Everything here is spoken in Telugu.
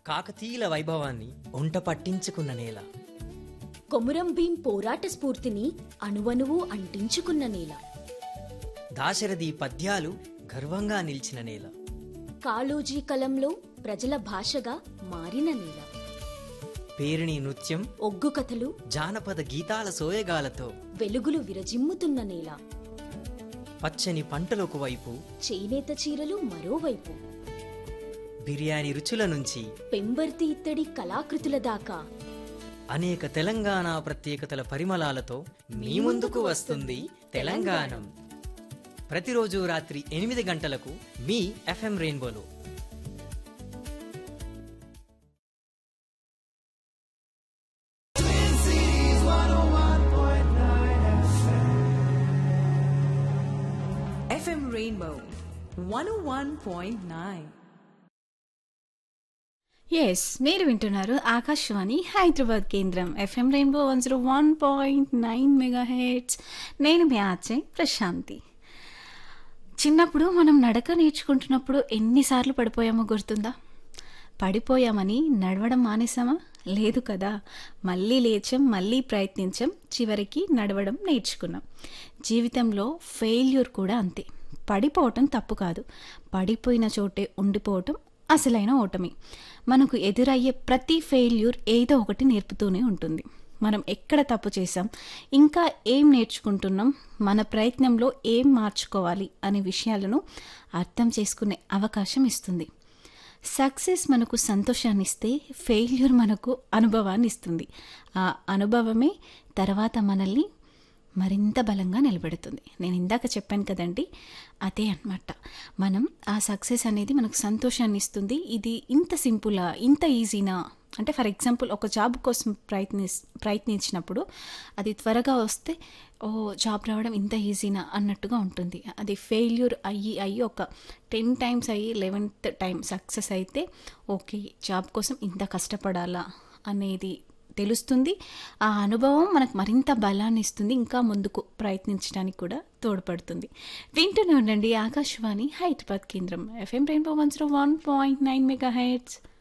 కాకతీయుల వైభవాన్ని ఒంట పట్టించుకున్న నేల కొమురం భీం పోరాట స్ఫూర్తిని అణువణువు అంటించుకున్న నేల దాశరథి పద్యాలు గర్వంగా నిలిచిన నేల కాళోజీ కలంలో ప్రజల భాషగా మారిన నేల పేరిణి నృత్యం ఒగ్గు కథలు జానపద గీతాల సోయగాలతో వెలుగులు విరజిమ్ముతున్న నేల పచ్చని పంటలకు వైపు చేనేత చీరలు మరోవైపు బిర్యానీ రుచుల నుంచి పెంబర్తి ఇత్తడి కళాకృతుల దాకా అనేక తెలంగాణ ప్రత్యేకతల పరిమళాలతో మీ ముందుకు వస్తుంది తెలంగాణం ప్రతిరోజు రాత్రి ఎనిమిది గంటలకు మీ ఎఫ్ఎం రెయిన్బోలో FM Rainbow 101.9. ఎస్ మీరు వింటున్నారు ఆకాశవాణి హైదరాబాద్ కేంద్రం FM Rainbow one zero one point nine megahertz నేను మీ ఆచే ప్రశాంతి చిన్నప్పుడు మనం నడక నేర్చుకుంటున్నప్పుడు ఎన్నిసార్లు పడిపోయామో గుర్తుందా పడిపోయామని నడవడం మానేసామా లేదు కదా మళ్ళీ లేచాం మళ్ళీ ప్రయత్నించాం చివరికి నడవడం నేర్చుకున్నాం జీవితంలో ఫెయిల్యూర్ కూడా అంతే పడిపోవటం తప్పు కాదు పడిపోయిన చోటే ఉండిపోవటం అసలైన ఓటమి మనకు ఎదురయ్యే ప్రతి ఫెయిల్యూర్ ఏదో ఒకటి నేర్పుతూనే ఉంటుంది మనం ఎక్కడ తప్పు చేసాం ఇంకా ఏం నేర్చుకుంటున్నాం మన ప్రయత్నంలో ఏం మార్చుకోవాలి అనే విషయాలను అర్థం చేసుకునే అవకాశం ఇస్తుంది సక్సెస్ మనకు సంతోషాన్ని ఇస్తే ఫెయిల్యూర్ మనకు అనుభవాన్ని ఇస్తుంది ఆ అనుభవమే తర్వాత మనల్ని మరింత బలంగా నిలబెడుతుంది నేను ఇందాక చెప్పాను కదండి అదే అన్నమాట మనం ఆ సక్సెస్ అనేది మనకు సంతోషాన్ని ఇస్తుంది ఇది ఇంత సింపులా ఇంత ఈజీనా అంటే ఫర్ ఎగ్జాంపుల్ ఒక జాబ్ కోసం ప్రయత్ని ప్రయత్నించినప్పుడు అది త్వరగా వస్తే ఓ జాబ్ రావడం ఇంత ఈజీనా అన్నట్టుగా ఉంటుంది అది ఫెయిల్యూర్ అయ్యి అయ్యి ఒక టెన్ టైమ్స్ అయ్యి లెవెన్త్ టైం సక్సెస్ అయితే ఓకే జాబ్ కోసం ఇంత కష్టపడాలా అనేది తెలుస్తుంది ఆ అనుభవం మనకు మరింత బలాన్ని ఇస్తుంది ఇంకా ముందుకు ప్రయత్నించడానికి కూడా తోడ్పడుతుంది వింటూనే ఉండండి ఆకాశవాణి హైదరాబాద్ కేంద్రం FM Rainbow one zero one point nine mega heads